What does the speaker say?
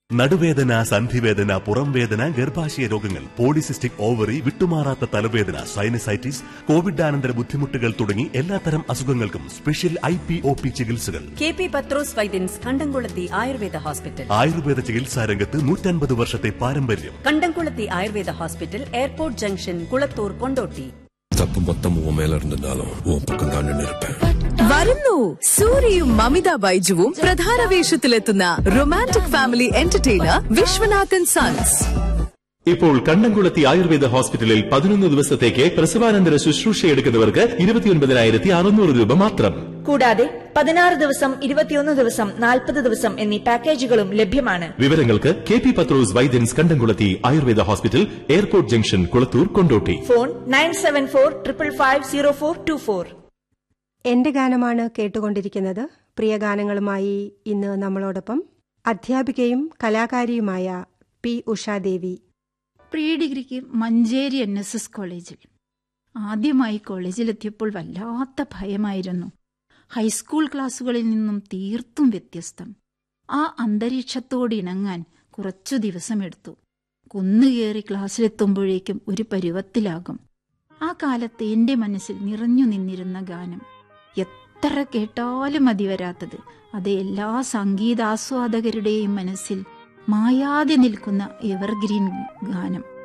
നടുവേദന സന്ധിവേദന പുറംവേദന ഗർഭാശയ രോഗങ്ങൾ പോളിസിസ്റ്റിക് ഓവറി വിട്ടുമാറാത്ത തലവേദന സൈനസൈറ്റിസ് കോവിഡാനന്തര ബുദ്ധിമുട്ടുകൾ തുടങ്ങി എല്ലാത്തരം അസുഖങ്ങൾക്കും special I P O P ചികിത്സകൾ K P Pathrose Vaidyans Kandamkulathy Ayurveda hospital Ayurveda ചികിത്സാ രംഗത്ത് നൂറ്റൻപത് വർഷത്തെ പാരമ്പര്യം Kandamkulathy Ayurveda hospital airport junction Kulathur Kondotty தப்பு மொத்தம் உன் மேல இருந்திருந்தாலும் உன் பக்கம் தான் நின்று இருப்பேன் വരുന്നു സൂര്യയും മമിത ബൈജുവും പ്രധാന വേഷത്തിലെത്തുന്ന romantic family entertainer Vishwanathan sons ഇപ്പോൾ കണ്ണംകുളത്തി ആയുർവേദ ഹോസ്പിറ്റലിൽ പതിനൊന്ന് ദിവസത്തേക്ക് പ്രസവാനന്തര ശുശ്രൂഷ എടുക്കുന്നവർക്ക് ഇരുപത്തിയൊൻപതിനായിരത്തി അറുന്നൂറ് രൂപ മാത്രം കൂടാതെ പതിനാറ് ദിവസം ഇരുപത്തിയൊന്ന് ദിവസം നാൽപ്പത് ദിവസം എന്നീ പാക്കേജുകളും ലഭ്യമാണ് വിവരങ്ങൾക്ക് K P Pathrose Vaidyans Kandamkulathy Ayurveda hospital airport junction Kulathur Kondotty phone nine seven four triple five zero four two four എന്റെ ഗാനമാണ് കേട്ടുകൊണ്ടിരിക്കുന്നത് പ്രിയ ഗാനങ്ങളുമായി ഇന്ന് നമ്മളോടൊപ്പം അധ്യാപികയും കലാകാരിയുമായ പി ഉഷാദേവി പ്രീ ഡിഗ്രിക്ക് മഞ്ചേരി എൻ എസ് എസ് കോളേജിൽ ആദ്യമായി കോളേജിലെത്തിയപ്പോൾ വല്ലാത്ത ഭയമായിരുന്നു ഹൈസ്കൂൾ ക്ലാസ്സുകളിൽ നിന്നും തീർത്തും വ്യത്യസ്തം ആ അന്തരീക്ഷത്തോടിണങ്ങാൻ കുറച്ചു ദിവസമെടുത്തു കുന്നുകയറി ക്ലാസ്സിലെത്തുമ്പോഴേക്കും ഒരു പരുവത്തിലാകും ആ കാലത്ത് എന്റെ മനസ്സിൽ നിറഞ്ഞു നിന്നിരുന്ന ഗാനം എത്ര കേട്ടാലും മതി വരാത്തത് അത് എല്ലാ സംഗീതാസ്വാദകരുടെയും മനസ്സിൽ മായാതെ നിൽക്കുന്ന എവർഗ്രീൻ ഗാനം